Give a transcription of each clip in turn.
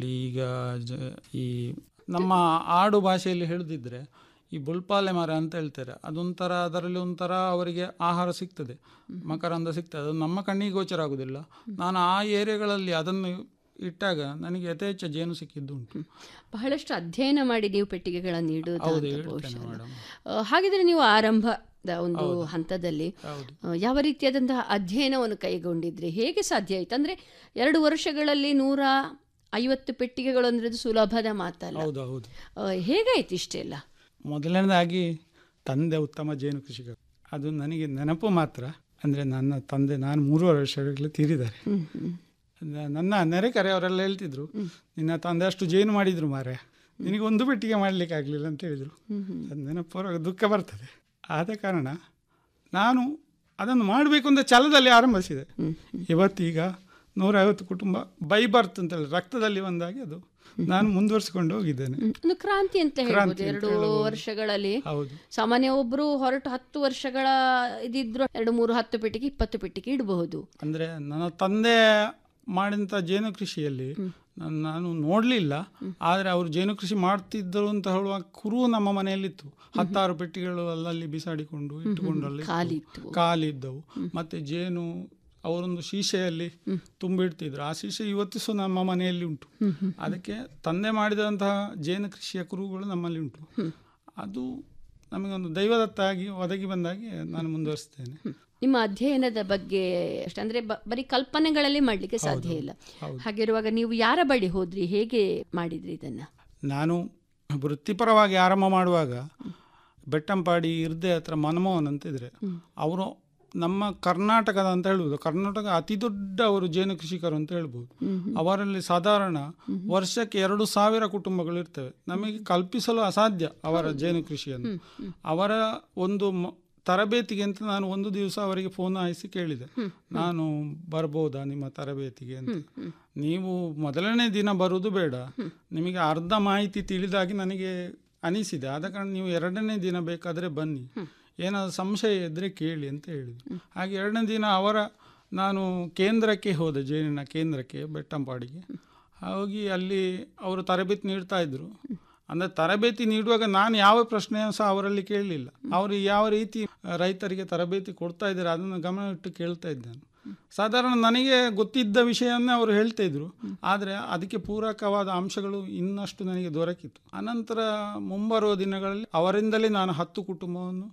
ಈಗ ಜ- ಈ ನಮ್ಮ ಆಡು ಭಾಷೆಯಲ್ಲಿ ಹೇಳುದಿದ್ರೆ ಈ ಬುಲ್ಪಾಲೆ ಮರ ಅಂತ ಹೇಳ್ತಾರೆ ಅದೊಂಥರ ಅದರಲ್ಲಿ ಒಂಥರ ಅವರಿಗೆ ಆಹಾರ ಸಿಗ್ತದೆ ಮಕರಂದ ಸಿಗ್ತದೆ ಅದು ನಮ್ಮ ಕಣ್ಣಿಗೆ ಗೋಚರ ಆಗುದಿಲ್ಲ ನಾನು ಆ ಏರಿಯಾಗಳಲ್ಲಿ ಅದನ್ನು ಇಟ್ಟಾಗ ನನಗೆ ಯಥೇಚ್ಛ ಜೇನು ಸಿಕ್ಕಿದ್ದು ಉಂಟು ಬಹಳಷ್ಟು ಅಧ್ಯಯನ ಮಾಡಿ ನೀವು ಪೆಟ್ಟಿಗೆಗಳನ್ನು ಇಡುವುದು ಹೌದು ಅಂತ ಹೇಳ್ತೇನೆ ಬಹುಶಃ. ಮೇಡಮ್ ಆ, ಹಾಗಿದ್ರೆ ನೀವು ಆರಂಭದ ಒಂದು ಹಂತದಲ್ಲಿ ಹೌದು ಆ, ಯಾವ ರೀತಿಯಾದಂತಹ ಅಧ್ಯಯನವನ್ನು ಕೈಗೊಂಡಿದ್ರಿ ಹೇಗೆ ಸಾಧ್ಯ ಆಯ್ತು ಅಂದ್ರೆ ಎರಡು ವರ್ಷಗಳಲ್ಲಿ ನೂರ ಐವತ್ತು ಪೆಟ್ಟಿಗೆಗಳು ಅಂದ್ರೆ ಅದು ಸುಲಭದ ಮಾತಲ್ಲ ಹೌದು ಹೌದು ಆ, ಹೇಗಾಯ್ತು ಇಷ್ಟೆಲ್ಲ ಮೊದಲನೇದಾಗಿ ತಂದೆ ಉತ್ತಮ ಜೇನು ಕೃಷಿಕ ಅದು ನನಗೆ ನೆನಪು ಮಾತ್ರ ಅಂದರೆ ನನ್ನ ತಂದೆ ನಾನು ಮೂರುವರೆ ವರ್ಷಗಳು ತೀರಿದ್ದಾರೆ ಹ್ಮ್, ಹ್ಮ್. ನ- ನನ್ನ ನೆರೆಕರೆಯವರೆಲ್ಲ ಹೇಳ್ತಿದ್ರು ನಿನ್ನ ತಂದೆ ಅಷ್ಟು ಜೇನು ಮಾಡಿದ್ರು ಮಾರೆ ನಿನಗೆ ಒಂದು ಪೆಟ್ಟಿಗೆ ಮಾಡಲಿಕ್ಕೆ ಆಗಲಿಲ್ಲ ಅಂತ ಹೇಳಿದರು ಹ್ಮ್, ಹ್ಮ್. ಅದು ನೆನಪುವಾಗ ದುಃಖ ಬರ್ತದೆ ಆದ ಕಾರಣ ನಾನು ಅದನ್ನು ಮಾಡಬೇಕು ಅಂತ ಛಲದಲ್ಲಿ ಆರಂಭಿಸಿದೆ ಹ್ಮ್, ಇವತ್ತೀಗ ನೂರೈವತ್ತು ಕುಟುಂಬ ಬೈ ಬರ್ತ್ ಅಂತ ಹೇಳಿ ರಕ್ತದಲ್ಲಿ ಬಂದಾಗಿ ಅದು ನಾನು ಮುಂದುವರಿಸಿಕೊಂಡು ಹೋಗಿದ್ದೇನೆ ಹ್ಮ್. ಒಂದು ಕ್ರಾಂತಿ ಅಂತ ಹೇಳ್ಬೋದು ಕ್ರಾಂತಿ ಅಂತ ಎರಡು ಹೇಳ್ಬೋದು. ವರ್ಷಗಳಲ್ಲಿ ಹೌದು ಸಾಮಾನ್ಯ ಒಬ್ರು ಹೊರಟು ಹತ್ತು ವರ್ಷಗಳ ಇದಿದ್ರು ಎರಡು ಮೂರು ಹತ್ತು ಪೆಟ್ಟಿಗೆ ಇಪ್ಪತ್ತು ಪೆಟ್ಟಿಗೆ ಇಡಬಹುದು ಅಂದರೆ ನನ್ನ ತಂದೆ ಮಾಡಿದಂಥ ಜೇನು ಕೃಷಿಯಲ್ಲಿ ನಾನ್- ನಾನು ನೋಡಲಿಲ್ಲ ಆದರೆ ಅವರು ಜೇನು ಕೃಷಿ ಮಾಡ್ತಿದ್ದರು ಅಂತ ಹೇಳುವ ಕುರು ನಮ್ಮ ಮನೆಯಲ್ಲಿತ್ತು ಹತ್ತಾರು ಪೆಟ್ಟಿಗೆಗಳು ಅಲ್ಲಲ್ಲಿ ಬಿಸಾಡಿಕೊಂಡು ಇಟ್ಟುಕೊಂಡು ಅಲ್ಲಿ ಖಾಲಿತ್ತು ಕಾಲಿದ್ದವು ಮತ್ತೆ ಜೇನು ಅವರೊಂದು ಶೀಶೆಯಲ್ಲಿ ತುಂಬಿಡ್ತಿದ್ರು ಆ ಶೀಶೆ ಇವತ್ತು ಸಹ ನಮ್ಮ ಮನೆಯಲ್ಲಿ ಉಂಟು ಅದಕ್ಕೆ ತಂದೆ ಮಾಡಿದಂತಹ ಜೇನು ಕೃಷಿಯ ಕುರುಗಳು ನಮ್ಮಲ್ಲಿ ಉಂಟು ಅದು ನಮಗೊಂದು ದೈವದತ್ತಾಗಿ ಒದಗಿ ಬಂದಾಗಿ ನಾನು ಮುಂದುವರಿಸ್ತೇನೆ ನಿಮ್ಮ ಅಧ್ಯಯನದ ಬಗ್ಗೆ ಅಷ್ಟೇ ಅಂದ್ರೆ ಬ- ಬರೀ ಕಲ್ಪನೆಗಳಲ್ಲಿ ಮಾಡ್ಲಿಕ್ಕೆ ಸಾಧ್ಯ ಇಲ್ಲ ಹೌದು. ಹಾಗಿರುವಾಗ ನೀವು ಯಾರ ಬಳಿ ಹೋದ್ರಿ ಹೇಗೆ ಮಾಡಿದ್ರಿ ಇದನ್ನ ನಾನು ವೃತ್ತಿಪರವಾಗಿ ಆರಂಭ ಮಾಡುವಾಗ ಬೆಟ್ಟಂಪಾಡಿ ಇರ್ದೆ ಹತ್ರ ಮನಮೋಹನ್ ಅಂತಿದ್ರೆ ಅವರು ನಮ್ಮ ಕರ್ನಾಟಕದ ಅಂತ ಹೇಳ್ಬೋದು ಕರ್ನಾಟಕ ಅತಿ ದೊಡ್ಡ ಅವರು ಜೇನು ಕೃಷಿಕರು ಅಂತ ಹೇಳ್ಬೋದು ಅವರಲ್ಲಿ ಸಾಧಾರಣ ವರ್ಷಕ್ಕೆ ಎರಡು ಸಾವಿರ ಕುಟುಂಬಗಳು ಇರ್ತವೆ ನಮಗೆ ಕಲ್ಪಿಸಲು ಅಸಾಧ್ಯ ಅವರ ಜೇನು ಕೃಷಿಯನ್ನು ಅವರ ಒಂದು ಮ- ತರಬೇತಿಗೆ ಅಂತ ನಾನು ಒಂದು ದಿವಸ ಅವರಿಗೆ ಫೋನ್ ಹಾಯಿಸಿ ಕೇಳಿದೆ ನಾನು ಬರ್ಬೋದಾ ನಿಮ್ಮ ತರಬೇತಿಗೆ ಅಂತ ನೀವು ಮೊದಲನೇ ದಿನ ಬರುವುದು ಬೇಡ ನಿಮಗೆ ಅರ್ಧ ಮಾಹಿತಿ ತಿಳಿದಾಗಿ ನನಗೆ ಅನಿಸಿದೆ ಆದ ಕಾರಣ ನೀವು ಎರಡನೇ ದಿನ ಬೇಕಾದರೆ ಬನ್ನಿ ಏನಾದರೂ ಸಂಶಯ ಇದ್ದರೆ ಕೇಳಿ ಅಂತ ಹೇಳಿದ್ರು ಹಾಗೆ ಎರಡನೇ ದಿನ ಅವರ ನಾನು ಕೇಂದ್ರಕ್ಕೆ ಹೋದೆ ಜೇನಿನ ಕೇಂದ್ರಕ್ಕೆ ಬೆಟ್ಟಂಪಾಡಿಗೆ ಹೋಗಿ ಅಲ್ಲಿ ಅವರು ತರಬೇತಿ ನೀಡ್ತಾ ಇದ್ರು ಅಂದರೆ ತರಬೇತಿ ನೀಡುವಾಗ ನಾನು ಯಾವ ಪ್ರಶ್ನೆಯೂ ಸಹ ಅವರಲ್ಲಿ ಕೇಳಲಿಲ್ಲ ಅವರು ಯಾವ ರೀತಿ ರೈತರಿಗೆ ತರಬೇತಿ ಕೊಡ್ತಾ ಇದ್ದಾರೆ ಅದನ್ನು ಗಮನ ಇಟ್ಟು ಕೇಳ್ತಾ ಇದ್ದೇನೆ ಸಾಧಾರಣ ನನಗೆ ಗೊತ್ತಿದ್ದ ವಿಷಯವನ್ನೇ ಅವರು ಹೇಳ್ತಾ ಇದ್ರು ಆದರೆ ಅದಕ್ಕೆ ಪೂರಕವಾದ ಅಂಶಗಳು ಇನ್ನಷ್ಟು ನನಗೆ ದೊರಕಿತು ಅನಂತರ ಮುಂಬರುವ ದಿನಗಳಲ್ಲಿ ಅವರಿಂದಲೇ ನಾನು ಹತ್ತು ಕುಟುಂಬವನ್ನು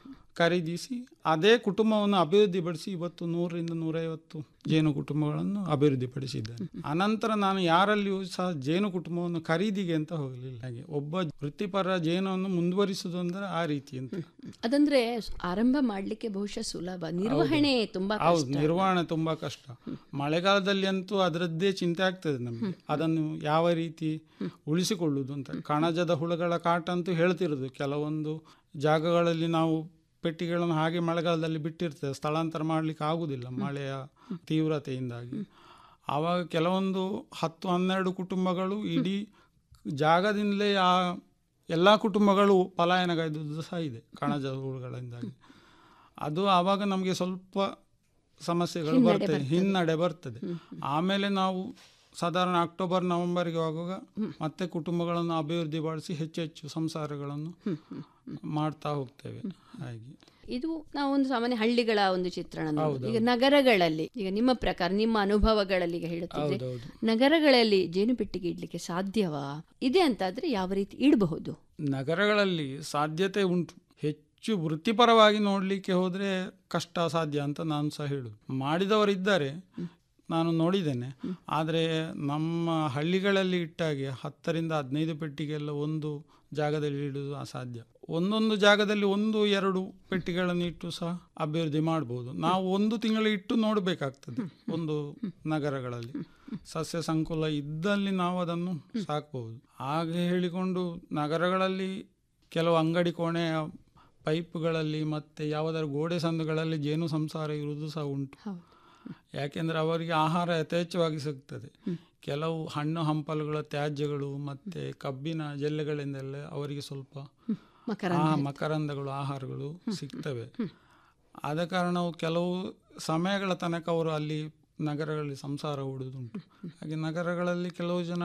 ಖರೀದಿಸಿ ಅದೇ ಕುಟುಂಬವನ್ನು ಅಭಿವೃದ್ಧಿಪಡಿಸಿ ಇವತ್ತು ನೂರರಿಂದ ನೂರೈವತ್ತು ಜೇನು ಕುಟುಂಬಗಳನ್ನು ಅಭಿವೃದ್ಧಿಪಡಿಸಿದ್ದೇನೆ ಅನಂತರ ನಾನು ಯಾರಲ್ಲಿಯೂ ಸಹ ಜೇನು ಕುಟುಂಬವನ್ನು ಖರೀದಿಗೆ ಅಂತ ಹೋಗಲಿಲ್ಲ ಹಾಗೆ ಒಬ್ಬ ವೃತ್ತಿಪರ ಜೇನನ್ನು ಮುಂದುವರಿಸುವುದು ಅಂದ್ರೆ ಆ ರೀತಿ ಅಂತ ಅದಂದ್ರೆ ಆರಂಭ ಮಾಡ್ಲಿಕ್ಕೆ ಬಹುಶಃ ಸುಲಭ ನಿರ್ವಹಣೆ ತುಂಬಾ ಹೌದು ನಿರ್ವಹಣೆ ತುಂಬಾ ಕಷ್ಟ ಮಳೆಗಾಲದಲ್ಲಿ ಅಂತೂ ಅದರದ್ದೇ ಚಿಂತೆ ಆಗ್ತದೆ ನಮಗೆ ಅದನ್ನು ಯಾವ ರೀತಿ ಉಳಿಸಿಕೊಳ್ಳುವುದು ಅಂತ ಕಣಜದ ಹುಳುಗಳ ಕಾಟ ಅಂತೂ ಹೇಳ್ತಿರೋದು ಕೆಲವೊಂದು ಜಾಗಗಳಲ್ಲಿ ನಾವು ಪೆಟ್ಟಿಗೆಗಳನ್ನು ಹಾಗೆ ಮಳೆಗಾಲದಲ್ಲಿ ಬಿಟ್ಟಿರ್ತೇವೆ ಸ್ಥಳಾಂತರ ಮಾಡಲಿಕ್ಕೆ ಆಗುವುದಿಲ್ಲ ಮಳೆಯ ತೀವ್ರತೆಯಿಂದಾಗಿ ಆವಾಗ ಕೆಲವೊಂದು ಹತ್ತು ಹನ್ನೆರಡು ಕುಟುಂಬಗಳು ಇಡೀ ಜಾಗದಿಂದಲೇ ಆ ಎಲ್ಲ ಕುಟುಂಬಗಳು ಪಲಾಯನಗೈದುದು ಸಹ ಇದೆ ಕಣಜ ಹುಳುಗಳಿಂದಾಗಿ ಅದು ಆವಾಗ ನಮಗೆ ಸ್ವಲ್ಪ ಸಮಸ್ಯೆಗಳು ಬರ್ತದೆ ಹಿನ್ನಡೆ ಬರ್ತದೆ ಆಮೇಲೆ ನಾವು ಸಾಧಾರಣ ಅಕ್ಟೋಬರ್ ನವೆಂಬರ್ಗೆ ಆಗುವಾಗ ಮತ್ತೆ ಕುಟುಂಬಗಳನ್ನು ಅಭಿವೃದ್ಧಿಪಡಿಸಿ ಹೆಚ್ಚು ಹೆಚ್ಚು ಸಂಸಾರಗಳನ್ನು ಮಾಡ್ತಾ ಹೋಗ್ತೇವೆ ಹಾಗೆ ಇದು ನಾವು ಒಂದು ಸಾಮಾನ್ಯ ಹಳ್ಳಿಗಳ ಒಂದು ಚಿತ್ರಣ ನೋಡುದು. ಈಗ ನಗರಗಳಲ್ಲಿ ಈಗ ನಿಮ್ಮ ಪ್ರಕಾರ ನಿಮ್ಮ ಅನುಭವಗಳಲ್ಲಿ ಈಗ ಹೇಳುತ್ತಿದ್ರೆ ಹೌದೌದು ನಗರಗಳಲ್ಲಿ ಜೇನು ಪೆಟ್ಟಿಗೆ ಇಡ್ಲಿಕ್ಕೆ ಸಾಧ್ಯವಾ ಇದೆ ಅಂತಾದ್ರೆ ಯಾವ ರೀತಿ ಇಡಬಹುದು ನಗರಗಳಲ್ಲಿ ಸಾಧ್ಯತೆ ಉಂಟು ಹೆಚ್ಚು ವೃತ್ತಿಪರವಾಗಿ ನೋಡಲಿಕ್ಕೆ ಹೋದರೆ ಕಷ್ಟ ಸಾಧ್ಯ ಅಂತ ನಾನು ಸಹ ಹೇಳುದು ಮಾಡಿದವರಿದ್ದಾರೆ ನಾನು ನೋಡಿದ್ದೇನೆ ಆದರೆ ನಮ್ಮ ಹಳ್ಳಿಗಳಲ್ಲಿ ಇಟ್ಟಾಗೆ ಹತ್ತರಿಂದ ಹದಿನೈದು ಪೆಟ್ಟಿಗೆಲ್ಲ ಒಂದು ಜಾಗದಲ್ಲಿ ಇಡುವುದು ಅಸಾಧ್ಯ ಒಂದೊಂದು ಜಾಗದಲ್ಲಿ ಒಂದು ಎರಡು ಪೆಟ್ಟಿಗೆಗಳನ್ನು ಇಟ್ಟು ಸಹ ಅಭಿವೃದ್ಧಿ ಮಾಡ್ಬೋದು ನಾವು ಒಂದು ತಿಂಗಳು ಇಟ್ಟು ನೋಡಬೇಕಾಗ್ತದೆ ಒಂದು ನಗರಗಳಲ್ಲಿ ಸಸ್ಯ ಸಂಕುಲ ಇದ್ದಲ್ಲಿ ನಾವು ಅದನ್ನು ಸಾಕಬಹುದು ಹಾಗೆ ಹೇಳಿಕೊಂಡು ನಗರಗಳಲ್ಲಿ ಕೆಲವು ಅಂಗಡಿ ಕೋಣೆಯ ಪೈಪ್ಗಳಲ್ಲಿ ಮತ್ತು ಯಾವುದಾದ್ರು ಗೋಡೆ ಸಂದುಗಳಲ್ಲಿ ಜೇನು ಸಂಸಾರ ಇರುವುದು ಸಹ ಉಂಟು ಹೌದು ಯಾಕೆಂದರೆ ಅವರಿಗೆ ಆಹಾರ ಯಥೇಚ್ಛವಾಗಿ ಸಿಗ್ತದೆ ಕೆಲವು ಹಣ್ಣು ಹಂಪಲುಗಳ ತ್ಯಾಜ್ಯಗಳು ಮತ್ತು ಕಬ್ಬಿನ ಜಲ್ಲೆಗಳಿಂದೆಲ್ಲ ಅವರಿಗೆ ಸ್ವಲ್ಪ ಮಕರ ಆ ಮಕರಂದಗಳು ಆಹಾರಗಳು ಸಿಗ್ತವೆ ಆದ ಕಾರಣ ಅವು ಕೆಲವು ಸಮಯಗಳ ತನಕ ಅವರು ಅಲ್ಲಿ ನಗರಗಳಲ್ಲಿ ಸಂಸಾರ ಹೂಡುವುದುಂಟು ಹಾಗೆ ನಗರಗಳಲ್ಲಿ ಕೆಲವು ಜನ